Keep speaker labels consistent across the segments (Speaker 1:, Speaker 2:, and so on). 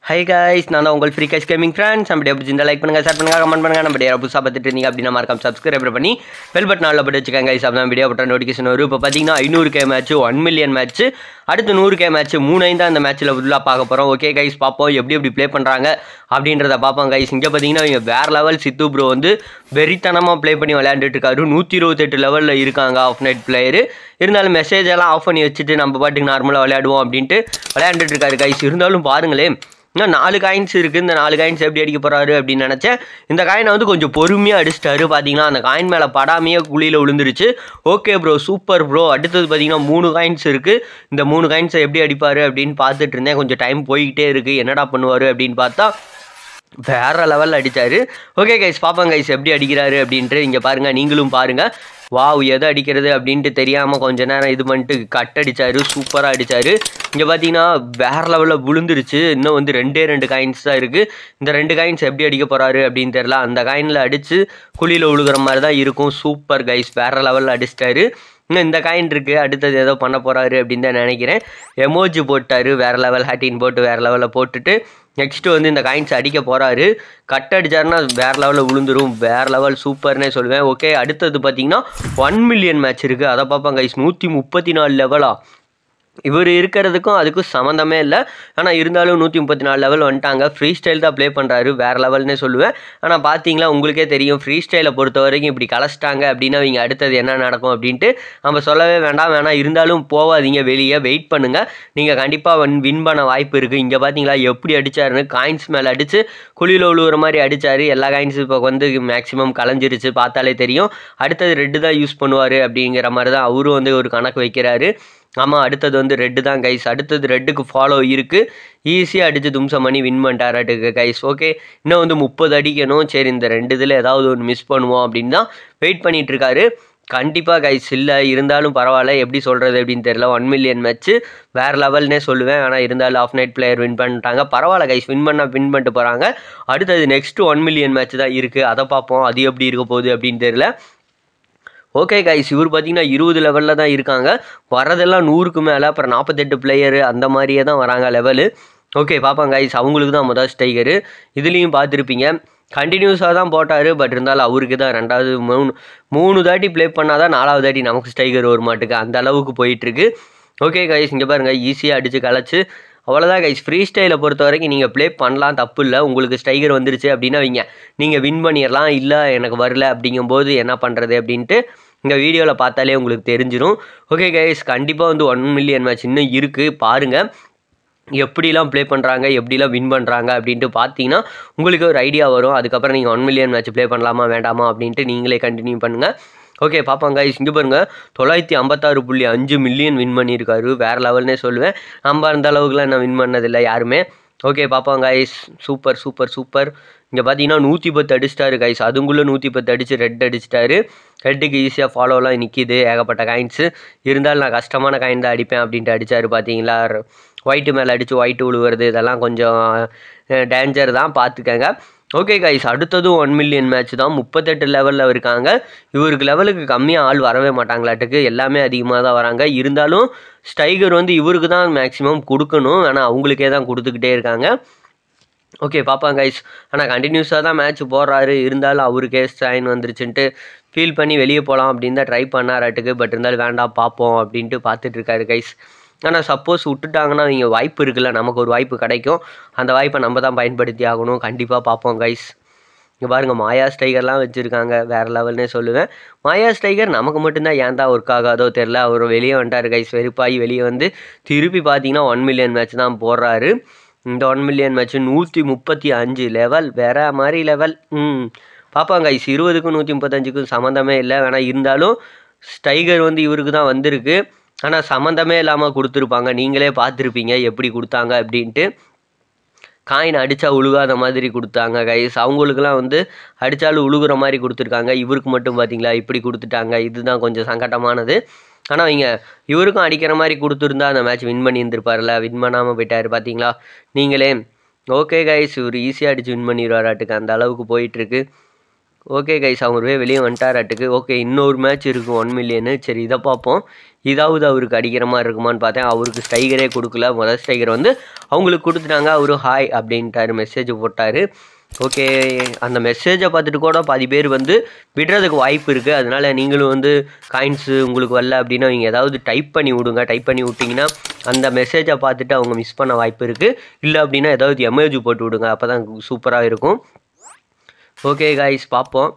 Speaker 1: hi guys நான் தான் உங்கள் ஃப்ரீ கைஸ் கேமிங் ஃப்ரெண்ட்ஸ் நம்ம எப்படி இந்த லைக் பண்ணுங்க ஷேர் பண்ணுங்க கமெண்ட் பண்ணுங்க நம்ம யாராவது புதுசாக பார்த்துட்டு இருந்தீங்க அப்படின்னா மறக்காம சப்ஸ்கிரைப் பண்ணி பெல் பட்டன் ஆளில் போட்டு வச்சுக்கோங்க கைஸ் அப்பதான் வீடியோ போட்ட நோட்டிஃபிகேஷன் வரும் இப்போ பார்த்தீங்கன்னா ஐநூறு K match one million match அடுத்து நூறு கே மேட்ச் மூணு ஐந்து அந்த மேட்ச்சில் ஃபுல்லாக பார்க்க போகிறோம் ஓகே கைஸ் பார்ப்போம் எப்படி எப்படி ப்ளே பண்ணுறாங்க அப்படின்றத பார்ப்போம் கைஸ் இங்கே பார்த்தீங்கன்னா இவங்க வேறு லெவல் சித்து ப்ரோ வந்து வெறித்தனமாக ப்ளே பண்ணி விளையாண்டுட்டு இருக்காரு நூற்றி இருபத்தெட்டு லெவலில் இருக்காங்க ஆஃப் நைட் பிளேயரு இருந்தாலும் மெசேஜ் எல்லாம் ஆஃப் பண்ணி வச்சுட்டு நம்ம பாட்டுக்கு நார்மலாக விளையாடுவோம் அப்படின்ட்டு விளையாண்டுட்டு இருக்காரு கைஸ் இருந்தாலும் பாருங்களேன் இன்னும் நாலு காயின்ஸ் இருக்குது இந்த நாலு காயின்ஸ் எப்படி அடிக்க போகிறாரு அப்படின்னு நினச்சேன் இந்த காயினை வந்து கொஞ்சம் பொறுமையாக அடிச்சிட்டாரு பார்த்தீங்கன்னா அந்த காயின் மேலே படாமையே குழியில் விழுந்துருச்சு ஓகே ப்ரோ சூப்பர் ப்ரோ அடுத்தது பார்த்தீங்கன்னா மூணு காயின்ஸ் இருக்குது இந்த மூணு காயின்ஸை எப்படி அடிப்பார் அப்படின்னு பார்த்துட்டு இருந்தேன் கொஞ்சம் டைம் போய்கிட்டே இருக்குது என்னடா பண்ணுவார் அப்படின்னு பார்த்தா வேற லெவலில் அடித்தார் ஓகே கைஸ் பாப்போம் கைஸ் எப்படி அடிக்கிறாரு அப்படின்ட்டு இங்கே பாருங்கள் நீங்களும் பாருங்கள் வாவ் எதை அடிக்கிறது அப்படின்ட்டு தெரியாமல் கொஞ்ச நேரம் இது பண்ணிட்டு கட் அடித்தார் சூப்பராக அடித்தார் இங்கே பார்த்தீங்கன்னா வேறு லெவலில் விழுந்துருச்சு இன்னும் வந்து ரெண்டே ரெண்டு காயின்ஸ் தான் இருக்குது இந்த ரெண்டு காயின்ஸ் எப்படி அடிக்க போகிறாரு அப்படின்னு தெரில அந்த காயினில் அடித்து குழியில் விழுகிற மாதிரி தான் இருக்கும் சூப்பர் கைஸ் வேறு லெவலில் அடிச்சிட்டாரு இன்னும் இந்த காயின் இருக்குது அடுத்தது ஏதோ பண்ண போகிறாரு அப்படின்னு தான் நினைக்கிறேன் எமோஜி போட்டார் வேறு லெவல் ஹேட்டின் போட்டு வேறு லெவலில் போட்டுட்டு நெக்ஸ்ட்டு வந்து இந்த காயின்ஸ் அடிக்க போகிறாரு கட் அடிச்சாருன்னா வேறு லெவலில் விழுந்துரும் வேறு லெவல் சூப்பர்னே சொல்லுவேன் ஓகே அடுத்தது பார்த்தீங்கன்னா ஒன் மில்லியன் மேட்ச் இருக்குது அதை பார்ப்பாங்க கைஸ் நூற்றி முப்பத்தி நாலு லெவலா இவர் இருக்கிறதுக்கும் அதுக்கும் சம்மந்தமே இல்லை ஆனால் இருந்தாலும் நூற்றி முப்பத்தி நாலு லெவல் வந்துட்டாங்க ஃப்ரீ ஸ்டைல் தான் ப்ளே பண்ணுறாரு வேறு லெவல்னே சொல்லுவேன் ஆனால் பார்த்தீங்களா உங்களுக்கே தெரியும் ஃப்ரீ ஸ்டைலை பொறுத்த வரைக்கும் இப்படி கலச்சிட்டாங்க அப்படின்னா இவங்க அடுத்தது என்ன நடக்கும் அப்படின்ட்டு நம்ம சொல்லவே வேண்டாம் வேணாம் இருந்தாலும் போகாதீங்க வெளியே வெயிட் பண்ணுங்கள் நீங்கள் கண்டிப்பாக வன் வின் பண்ண வாய்ப்பு இருக்குது இங்கே பார்த்தீங்களா எப்படி அடித்தாருன்னு காயின்ஸ் மேலே அடித்து குழியில் உழுவுற மாதிரி அடித்தார் எல்லா காயின்ஸும் இப்போ வந்து மேக்ஸிமம் கலைஞ்சிருச்சு பார்த்தாலே தெரியும் அடுத்தது ரெட்டு தான் யூஸ் பண்ணுவார் அப்படிங்கிற மாதிரி தான் அவரும் வந்து ஒரு கணக்கு வைக்கிறாரு ஆமாம் அடுத்தது வந்து ரெட்டு தான் கைஸ் அடுத்தது ரெட்டுக்கு ஃபாலோ இருக்குது ஈஸியாக அடித்து தும்சம் பண்ணி வின் பண்ணிட்டாராட்டுக்கு கைஸ் ஓகே இன்னும் வந்து முப்பது அடிக்கணும் சரி இந்த ரெண்டு இதில் ஏதாவது ஒன்று மிஸ் பண்ணுவோம் அப்படின்னு தான் வெயிட் பண்ணிகிட்டு இருக்காரு கண்டிப்பாக கைஸ் இல்லை இருந்தாலும் பரவாயில்ல எப்படி சொல்கிறது அப்படின்னு தெரியல ஒன் மில்லியன் மேட்ச்சு வேறு லெவல்னே சொல்லுவேன் ஆனால் இருந்தாலும் ஆஃப் நைட் பிளேயர் வின் பண்ணிட்டாங்க பரவாயில்ல கைஸ் வின் பண்ணால் வின் பண்ணிட்டு போகிறாங்க அடுத்தது நெக்ஸ்ட்டு ஒன் மில்லியன் மேட்ச் தான் இருக்குது அதை பார்ப்போம் அது எப்படி இருக்க போகுது அப்படின்னு தெரியல ஓகே கைஸ் இவர் பார்த்தீங்கன்னா இருபது லெவலில் தான் இருக்காங்க வரதெல்லாம் நூறுக்கு மேலே அப்புறம் நாற்பத்தெட்டு பிளேயரு அந்த மாதிரியே தான் வராங்க லெவலு ஓகே பார்ப்பாங்க கைஸ் அவங்களுக்கு தான் முதல் ஸ்டைகரு இதுலேயும் பார்த்துருப்பீங்க கண்டினியூஸாக தான் போட்டார் பட் இருந்தாலும் அவருக்கு தான் ரெண்டாவது மூணு மூணு தாட்டி ப்ளே பண்ணால் தான் நாலாவது தாட்டி நமக்கு ஸ்டைகர் ஒரு மாட்டுக்கு அந்த அளவுக்கு போயிட்டுருக்கு ஓகே கைஸ் இங்கே பாருங்கள் ஈஸியாக அடித்து கலைச்சு அவ்வளோதான் கைஸ் ஃப்ரீ ஸ்டைலை பொறுத்த வரைக்கும் நீங்கள் ப்ளே பண்ணலாம் தப்பு இல்லை உங்களுக்கு ஸ்டைகர் வந்துருச்சு அப்படின்னா வைங்க நீங்கள் வின் பண்ணிடலாம் இல்லை எனக்கு வரல அப்படிங்கும்போது என்ன பண்ணுறது அப்படின்ட்டு இந்த வீடியோவில் பார்த்தாலே உங்களுக்கு தெரிஞ்சிடும் ஓகே கைஸ் கண்டிப்பாக வந்து ஒன் மில்லியன் மேட்ச் இன்னும் இருக்குது பாருங்கள் எப்படிலாம் ப்ளே பண்ணுறாங்க எப்படிலாம் வின் பண்ணுறாங்க அப்படின்ட்டு பார்த்தீங்கன்னா உங்களுக்கு ஒரு ஐடியா வரும் அதுக்கப்புறம் நீங்கள் ஒன் மில்லியன் மேட்ச் ப்ளே பண்ணலாமா வேண்டாமா அப்படின்ட்டு நீங்களே கண்டினியூ பண்ணுங்கள் ஓகே பார்ப்பாங்க இங்கே பாருங்கள் தொள்ளாயிரத்தி ஐம்பத்தாறு புள்ளி அஞ்சு மில்லியன் வின் பண்ணியிருக்காரு வேறு லெவல்னே சொல்லுவேன் நம்ம அந்த அளவுக்குலாம் நான் வின் பண்ணதில்லை யாருமே ஓகே பார்ப்பாங்க ஐஸ் சூப்பர் சூப்பர் சூப்பர் இங்கே பார்த்தீங்கன்னா நூற்றி பத்து அடிச்சிட்டாரு கைஸ் அதுங்குள்ளே நூற்றி பத்து அடித்து ரெட் அடிச்சிட்டாரு ரெட்டுக்கு ஈஸியாக ஃபாலோலாம் நிற்கிது ஏகப்பட்ட காயின்ஸு இருந்தாலும் நான் கஷ்டமான காயின் தான் அடிப்பேன் அப்படின்ட்டு அடித்தார் பார்த்தீங்களா ஒயிட்டு மேலே அடித்து ஒயிட்டு விழுவுறது இதெல்லாம் கொஞ்சம் டேஞ்சர் தான் பார்த்துக்கங்க ஓகே கைஸ் அடுத்ததும் ஒன் மில்லியன் மேட்ச் தான் முப்பத்தெட்டு லெவலில் இருக்காங்க இவருக்கு லெவலுக்கு கம்மியாக ஆள் வரவே மாட்டாங்களாட்டுக்கு எல்லாமே அதிகமாக தான் வராங்க இருந்தாலும் ஸ்டைகர் வந்து இவருக்கு தான் மேக்ஸிமம் கொடுக்கணும் ஆனால் அவங்களுக்கே தான் கொடுத்துக்கிட்டே இருக்காங்க ஓகே பார்ப்பாங்க கைஸ் ஆனால் கண்டினியூஸாக தான் மேட்ச் போடுறாரு இருந்தாலும் அவருக்கே ஸ்ட்ரைன் வந்துருச்சுன்ட்டு ஃபீல் பண்ணி வெளியே போகலாம் அப்படின்னு தான் ட்ரை பண்ணாராட்டுக்கு பட் இருந்தாலும் வேண்டாம் பார்ப்போம் அப்படின்ட்டு பார்த்துட்டு இருக்காரு கைஸ் ஆனால் சப்போஸ் விட்டுட்டாங்கன்னா இங்கே வாய்ப்பு இருக்குல்ல நமக்கு ஒரு வாய்ப்பு கிடைக்கும் அந்த வாய்ப்பை நம்ம தான் பயன்படுத்தி ஆகணும் கண்டிப்பாக பார்ப்போம் கைஸ் இங்கே பாருங்கள் மாயா ஸ்டைகர்லாம் வச்சுருக்காங்க வேறு லெவல்னே சொல்லுவேன் மாயா ஸ்டைகர் நமக்கு மட்டும்தான் ஏன் தான் ஒர்க் ஆகாதோ தெரில அவர் வெளியே வந்துட்டார் கைஸ் வெறுப்பாகி வெளியே வந்து திருப்பி பார்த்தீங்கன்னா ஒன் மில்லியன் மேட்ச் தான் போடுறாரு இந்த ஒன் மில்லியன் மேட்ச் நூற்றி முப்பத்தி அஞ்சு லெவல் வேற மாதிரி லெவல் ம் பார்ப்பாங்க கைஸ் இருபதுக்கும் நூற்றி முப்பத்தஞ்சுக்கும் சம்மந்தமே இல்லை வேணால் இருந்தாலும் ஸ்டைகர் வந்து இவருக்கு தான் வந்திருக்கு ஆனால் சம்மந்தமே இல்லாமல் கொடுத்துருப்பாங்க நீங்களே பார்த்துருப்பீங்க எப்படி கொடுத்தாங்க அப்படின்ட்டு காயின் அடித்தா உழுகாத மாதிரி கொடுத்தாங்க கைஸ் அவங்களுக்குலாம் வந்து அடித்தாலும் உழுகுற மாதிரி கொடுத்துருக்காங்க இவருக்கு மட்டும் பார்த்தீங்களா இப்படி கொடுத்துட்டாங்க இதுதான் கொஞ்சம் சங்கட்டமானது ஆனால் அவங்க இவருக்கும் அடிக்கிற மாதிரி கொடுத்துருந்தா அந்த மேட்ச் வின் பண்ணியிருந்திருப்பார்ல வின் பண்ணாமல் போயிட்டார் பார்த்தீங்களா நீங்களே ஓகே கைஸ் இவர் ஈஸியாக அடித்து வின் பண்ணிடுவாராட்டுக்கு அந்த அளவுக்கு போயிட்டுருக்கு ஓகே கைஸ் அவரு வெளியே வந்துட்டாராட்டுக்கு ஓகே இன்னொரு மேட்ச் இருக்குது ஒன் மில்லியனு சரி இதை பார்ப்போம் இதாவது அவருக்கு அடிக்கிற மாதிரி இருக்குமான்னு பார்த்தேன் அவருக்கு ஸ்ட்ரைகரே கொடுக்கல முதல் ஸ்ட்ரைகர் வந்து அவங்களுக்கு கொடுத்துட்டாங்க அவரு ஹாய் அப்படின்ட்டாரு மெசேஜ் போட்டார் ஓகே அந்த மெசேஜை பார்த்துட்டு கூட பாதி பேர் வந்து விடுறதுக்கு வாய்ப்பு இருக்குது அதனால நீங்களும் வந்து காயின்ஸு உங்களுக்கு வரல அப்படின்னா நீங்கள் ஏதாவது டைப் பண்ணி விடுங்க டைப் பண்ணி விட்டிங்கன்னா அந்த மெசேஜை பார்த்துட்டு அவங்க மிஸ் பண்ண வாய்ப்பு இருக்குது இல்லை அப்படின்னா ஏதாவது எமேஜ் போட்டு விடுங்க அப்போ தான் சூப்பராக இருக்கும் ஓகே காய்ஸ் பார்ப்போம்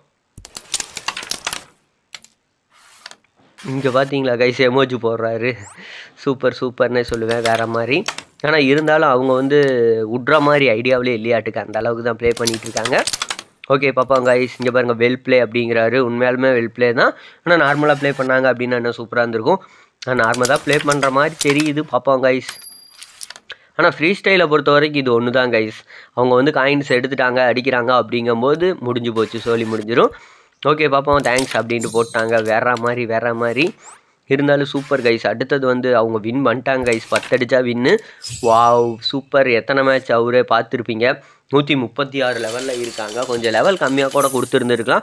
Speaker 1: இங்கே பார்த்தீங்களா கைஸ் எமோஜி போடுறாரு சூப்பர் சூப்பர்னே சொல்லுவேன் வேறு மாதிரி ஆனால் இருந்தாலும் அவங்க வந்து விட்ற மாதிரி ஐடியாவிலே இல்லையாட்டுக்கு அந்த அளவுக்கு தான் ப்ளே பண்ணிகிட்டு இருக்காங்க ஓகே பாப்பா கைஸ் இங்கே பாருங்கள் வெல் ப்ளே அப்படிங்கிறாரு உண்மையாலுமே வெல் ப்ளே தான் ஆனால் நார்மலாக ப்ளே பண்ணாங்க அப்படின்னா இன்னும் சூப்பராக இருந்திருக்கும் ஆனால் நார்மலாக ப்ளே பண்ணுற மாதிரி தெரியுது பாப்போம் கைஸ் ஆனால் ஃப்ரீ ஸ்டைலை பொறுத்த வரைக்கும் இது ஒன்று தான் கைஸ் அவங்க வந்து காயின்ஸ் எடுத்துட்டாங்க அடிக்கிறாங்க அப்படிங்கும்போது முடிஞ்சு போச்சு சோலி முடிஞ்சிடும் ஓகே பாப்போம் தேங்க்ஸ் அப்படின்ட்டு போட்டாங்க வேற மாதிரி வேற மாதிரி இருந்தாலும் சூப்பர் கைஸ் அடுத்தது வந்து அவங்க வின் பண்ணிட்டாங்க கைஸ் பத்தடிச்சா வின்னு வாவ் சூப்பர் எத்தனை மேட்ச் அவரே பார்த்துருப்பீங்க நூற்றி முப்பத்தி ஆறு லெவலில் இருக்காங்க கொஞ்சம் லெவல் கம்மியாக கூட கொடுத்துருந்துருக்கலாம்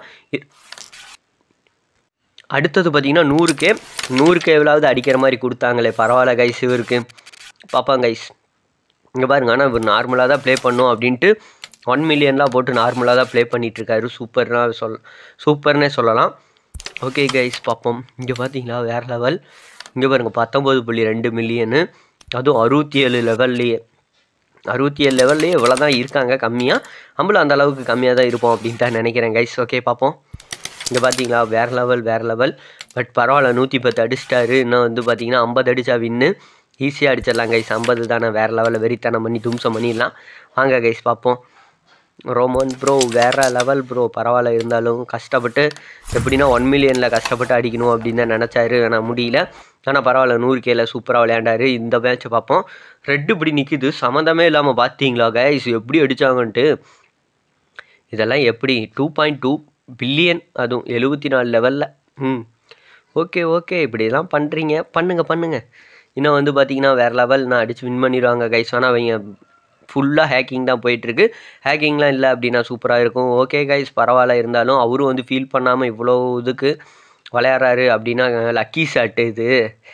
Speaker 1: அடுத்தது பார்த்தீங்கன்னா நூறு கே நூறு கேவலாவது அடிக்கிற மாதிரி கொடுத்தாங்களே பரவாயில்ல கைஸ் இவருக்கு பாப்பாங்க கைஸ் இங்கே பாருங்க ஆனால் இவர் நார்மலாக தான் ப்ளே பண்ணோம் அப்படின்ட்டு ஒன் மில்லியன்லாம் போட்டு நார்மலாக தான் ப்ளே பண்ணிகிட்ருக்காரு சூப்பர்னா சொல் சூப்பர்னே சொல்லலாம் ஓகே கைஸ் பார்ப்போம் இங்கே பார்த்தீங்களா வேறு லெவல் இங்கே பாருங்க பத்தொம்பது புள்ளி ரெண்டு மில்லியனு அதுவும் அறுபத்தி ஏழு லெவல்லையே அறுபத்தி ஏழு லெவல்லையே இவ்வளோ தான் இருக்காங்க கம்மியாக நம்மளும் அந்த அளவுக்கு கம்மியாக தான் இருப்போம் அப்படின்னு தான் நினைக்கிறேன் கைஸ் ஓகே பார்ப்போம் இங்கே பார்த்தீங்களா வேறு லெவல் வேறு லெவல் பட் பரவாயில்ல நூற்றி பத்து அடிச்சிட்டாரு இன்னும் வந்து பார்த்தீங்கன்னா ஐம்பது அடித்தா வின்னு ஈஸியாக அடிச்சிடலாம் கைஸ் ஐம்பது தானே வேறு லெவலில் வெறித்தனம் பண்ணி தும்சம் பண்ணிடலாம் வாங்க கைஸ் பார்ப்போம் ரோமன் ப்ரோ வேறு லெவல் ப்ரோ பரவாயில்ல இருந்தாலும் கஷ்டப்பட்டு எப்படின்னா ஒன் மில்லியனில் கஷ்டப்பட்டு அடிக்கணும் அப்படின்னு தான் நினச்சாரு ஆனால் முடியல ஆனால் பரவாயில்ல நூறு கேல சூப்பராக விளையாண்டாரு இந்த மேட்ச்சை பார்ப்போம் ரெட்டு இப்படி நிற்கிது சம்மந்தமே இல்லாமல் பார்த்தீங்களா கைஸ் எப்படி அடித்தாங்கன்ட்டு இதெல்லாம் எப்படி டூ பாயிண்ட் டூ பில்லியன் அதுவும் எழுபத்தி நாலு லெவலில் ம் ஓகே ஓகே இப்படிலாம் பண்ணுறீங்க பண்ணுங்க பண்ணுங்க இன்னும் வந்து பார்த்தீங்கன்னா வேறு லெவல் நான் அடித்து வின் பண்ணிடுவாங்க கைஸ் ஆனால் அவங்க ஃபுல்லாக ஹேக்கிங் தான் போயிட்டுருக்கு ஹேக்கிங்லாம் இல்லை அப்படின்னா சூப்பராக இருக்கும் ஓகே கைஸ் பரவாயில்ல இருந்தாலும் அவரும் வந்து ஃபீல் பண்ணாமல் இவ்வளோ இதுக்கு விளையாடுறாரு அப்படின்னா லக்கி ஷாட் இது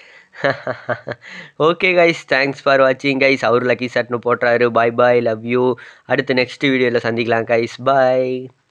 Speaker 1: ஓகே கைஸ் தேங்க்ஸ் ஃபார் வாட்சிங் கைஸ் அவர் லக்கி ஷாட்னு போட்டுறாரு பாய் பாய் லவ் யூ அடுத்து நெக்ஸ்ட் வீடியோவில் சந்திக்கலாம் கைஸ் பாய்